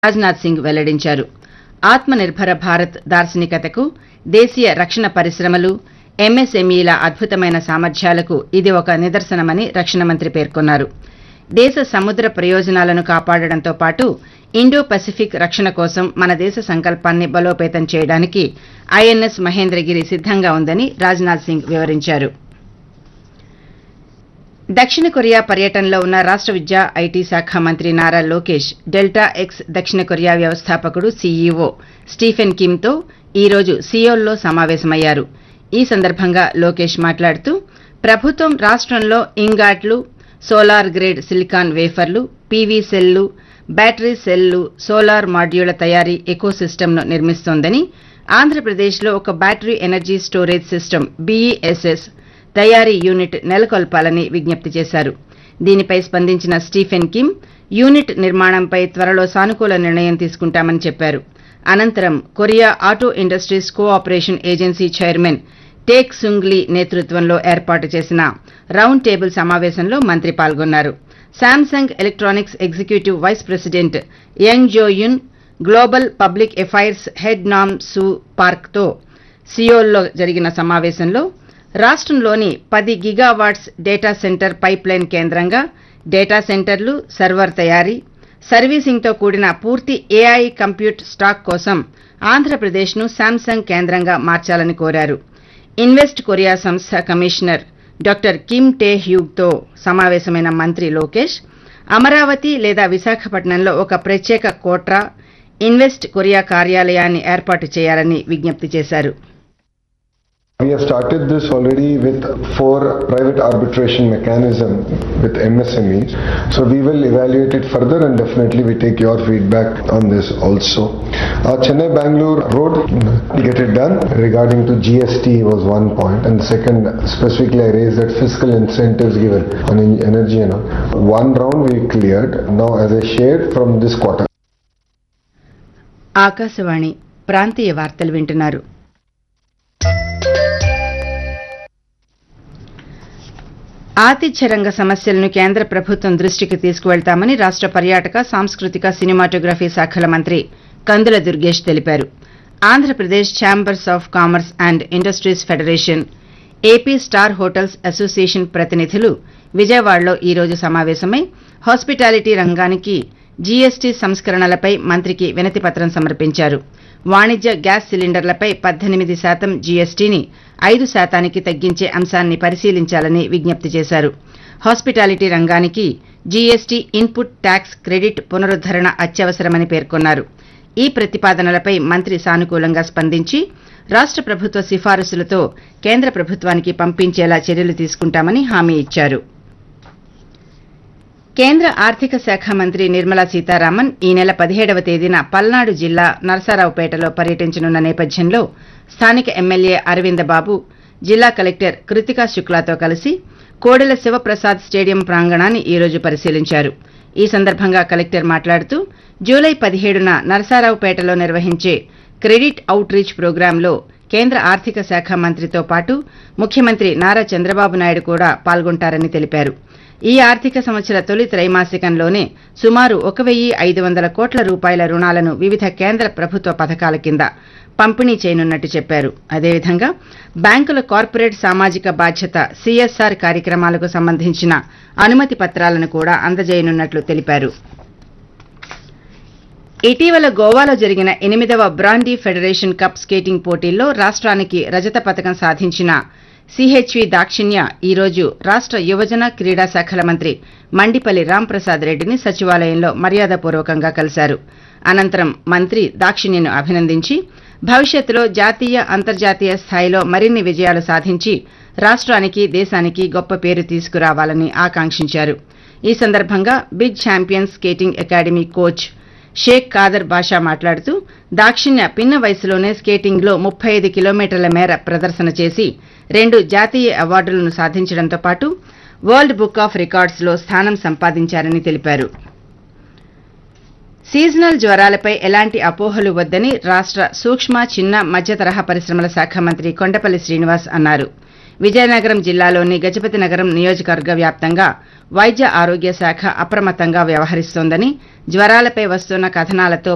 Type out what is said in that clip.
రాజ్నాథ్ సింగ్ వెల్లడించారు ఆత్మనిర్భర భారత్ దార్శనికతకు దేశీయ రక్షణ పరిశ్రమలు ఎంఎస్ఎంఈల అద్భుతమైన సామర్థ్యాలకు ఇది ఒక నిదర్శనమని రక్షణ మంత్రి పేర్కొన్నారు దేశ సముద్ర ప్రయోజనాలను కాపాడడంతో పాటు ఇండో పసిఫిక్ రక్షణ కోసం మన దేశ సంకల్పాన్ని బలోపేతం చేయడానికి ఐఎన్ఎస్ మహేంద్రగిరి సిద్దంగా ఉందని రాజ్నాథ్ సింగ్ వివరించారు దక్షిణ కొరియా పర్యటనలో ఉన్న రాష్ట విద్యా ఐటీ శాఖ మంత్రి నారా లోకేష్ డెల్టా ఎక్స్ దక్షిణ కొరియా వ్యవస్థాపకుడు సీఈఓ స్టీఫెన్ కిమ్తో ఈ రోజు సియోల్లో సమావేశమయ్యారు ఈ సందర్భంగా లోకేష్ మాట్లాడుతూ ప్రభుత్వం రాష్టంలో ఇంగాట్లు సోలార్ గ్రేడ్ సిలికాన్ వేఫర్లు పీవీ సెల్లు బ్యాటరీ సెల్లు సోలార్ మాడ్యూళ్ల తయారీ ఎకోసిస్టమ్ను నిర్మిస్తోందని ఆంధ్రప్రదేశ్లో ఒక battery energy storage system BESS తయారీ యూనిట్ నెలకొల్పాలని విజ్ఞప్తి చేశారు దీనిపై స్పందించిన స్టీఫెన్ కిమ్ యూనిట్ నిర్మాణంపై త్వరలో సానుకూల నిర్ణయం తీసుకుంటామని చెప్పారు అనంతరం Korea auto industries cooperation agency chairman Taek Sunglee నేతృత్వంలో ఏర్పాటు చేసిన రౌండ్ టేబుల్ సమావేశంలో మంత్రి పాల్గొన్నారు Samsung electronics executive vice president Young Joun global public affairs head Nam Su పార్క్తో సియోల్లో జరిగిన సమావేశంలో రాష్టంలోని పది గిగావాట్స్ డేటా సెంటర్ పైప్లైన్ కేంద్రంగా డేటా సెంటర్లు సర్వర్ తయారీ సర్వీసింగ్తో కూడిన పూర్తి ఏఐ కంప్యూట్ స్టాక్ కోసం ఆంధ్రప్రదేశ్ను శాంసంగ్ కేంద్రంగా మార్చాలని కోరారు ఇన్వెస్ట్ కొరియా సంస్థ కమిషనర్ డాక్టర్ కిమ్ టే హ్యూగ్తో సమావేశమైన మంత్రి లోకేష్ అమరావతి లేదా విశాఖపట్నంలో ఒక ప్రత్యేక కోట్రా ఇన్వెస్ట్ కొరియా కార్యాలయాన్ని ఏర్పాటు చేయాలని విజ్ఞప్తి చేశారు We have started this already with four private arbitration mechanism with MSMEs. So we will evaluate it further and definitely we take your feedback on this also. Uh, Chennai Bangalore road, we get it done. Regarding to GST was one point and the second specifically I raised that fiscal incentives given on en- energy and all. One round we cleared. Now as I shared from this quarter. Akashvani ప్రాంతీయ వార్తలు వింటున్నారు ఆతిథ్య రంగ సమస్యలను కేంద్ర ప్రభుత్వం దృష్టికి తీసుకువెళ్తామని రాష్ట పర్యాటక సాంస్కృతిక సినిమాటోగ్రఫీ శాఖల మంత్రి కందుల దుర్గేష్ తెలిపారు Andhra Pradesh chambers of commerce and industries federation AP star hotels association ప్రతినిధులు విజయవాడలో ఈ రోజు సమావేశమై హాస్పిటాలిటీ రంగానికి జీఎస్టీ సంస్కరణలపై మంత్రికి వినతి పత్రం సమర్పించారు వాణిజ్య గ్యాస్ సిలిండర్లపై పద్దెనిమిది శాతం జీఎస్టీని ఐదు శాతానికి తగ్గించే అంశాన్ని పరిశీలించాలని విజ్ఞప్తి చేశారు హాస్పిటాలిటీ రంగానికి జీఎస్టీ ఇన్పుట్ ట్యాక్స్ క్రెడిట్ పునరుద్దరణ అత్యవసరమని పేర్కొన్నారు ఈ ప్రతిపాదనలపై మంత్రి సానుకూలంగా స్పందించి రాష్ట ప్రభుత్వ సిఫారసులతో కేంద్ర ప్రభుత్వానికి పంపించేలా చర్యలు తీసుకుంటామని హామీ ఇచ్చారు కేంద్ర ఆర్థిక శాఖ మంత్రి నిర్మలా సీతారామన్ ఈ నెల పదిహేడవ తేదీన పల్నాడు జిల్లా నరసరావుపేటలో పర్యటించనున్న నేపథ్యంలో స్థానిక ఎమ్మెల్యే అరవింద బాబు జిల్లా కలెక్టర్ కృతికా శుక్లాతో కలిసి కోడెల శివప్రసాద్ స్టేడియం ప్రాంగణాన్ని ఈ రోజు పరిశీలించారు ఈ సందర్భంగా కలెక్టర్ మాట్లాడుతూ జూలై పదిహేడున నరసరావుపేటలో నిర్వహించే క్రెడిట్ అవుట్ రీచ్ ప్రోగ్రాంలో కేంద్ర ఆర్థిక శాఖ మంత్రితో పాటు ముఖ్యమంత్రి నారా చంద్రబాబు నాయుడు కూడా పాల్గొంటారని తెలిపారు ఈ ఆర్థిక సంవత్సర తొలి త్రైమాసికంలోనే సుమారు ఒక వెయ్యి ఐదు వందల కోట్ల రూపాయల రుణాలను వివిధ కేంద్ర ప్రభుత్వ పథకాల కింద పంపిణీ చేయనున్నట్టు చెప్పారు అదేవిధంగా బ్యాంకుల కార్పొరేట్ సామాజిక బాధ్యత సీఎస్ఆర్ కార్యక్రమాలకు సంబంధించిన అనుమతి పత్రాలను కూడా అందజేయనున్నట్లు తెలిపారు ఇటీవల గోవాలో జరిగిన ఎనిమిదవ బ్రాండీ ఫెడరేషన్ కప్ స్కేటింగ్ పోటీల్లో రాష్ట్రానికి రజత పథకం సాధించిన సిహెచ్వి దాక్షిణ్య ఈ రోజు రాష్ట యువజన క్రీడా శాఖల మంత్రి మండిపల్లి రాంప్రసాద్ రెడ్డిని సచివాలయంలో మర్యాదపూర్వకంగా కలిశారు అనంతరం మంత్రి దాక్షిణ్యను అభినందించి భవిష్యత్తులో జాతీయ అంతర్జాతీయ స్థాయిలో మరిన్ని విజయాలు సాధించి రాష్ట్రానికి దేశానికి గొప్ప పేరు తీసుకురావాలని ఆకాంక్షించారు ఈ సందర్భంగా big champions skating academy coach Shaik Khader Basha మాట్లాడుతూ దాక్షిణ్య పిన్న వయసులోనే స్కేటింగ్లో ముప్పై ఐదు కిలోమీటర్ల మేర ప్రదర్శన చేసి రెండు జాతీయ అవార్డులను సాధించడంతో పాటు వరల్డ్ బుక్ ఆఫ్ రికార్డ్స్లో స్థానం సంపాదించారని తెలిపారు సీజనల్ జ్వరాలపై ఎలాంటి అపోహలు వద్దని రాష్ట సూక్ష్మ చిన్న మధ్య తరహా పరిశ్రమల శాఖ మంత్రి కొండపల్లి శ్రీనివాస్ అన్నారు విజయనగరం జిల్లాలోని గజపతి నగరం నియోజకవర్గ వ్యాప్తంగా వైద్య ఆరోగ్య శాఖ అప్రమత్తంగా వ్యవహరిస్తోందని జ్వరాలపై వస్తున్న కథనాలతో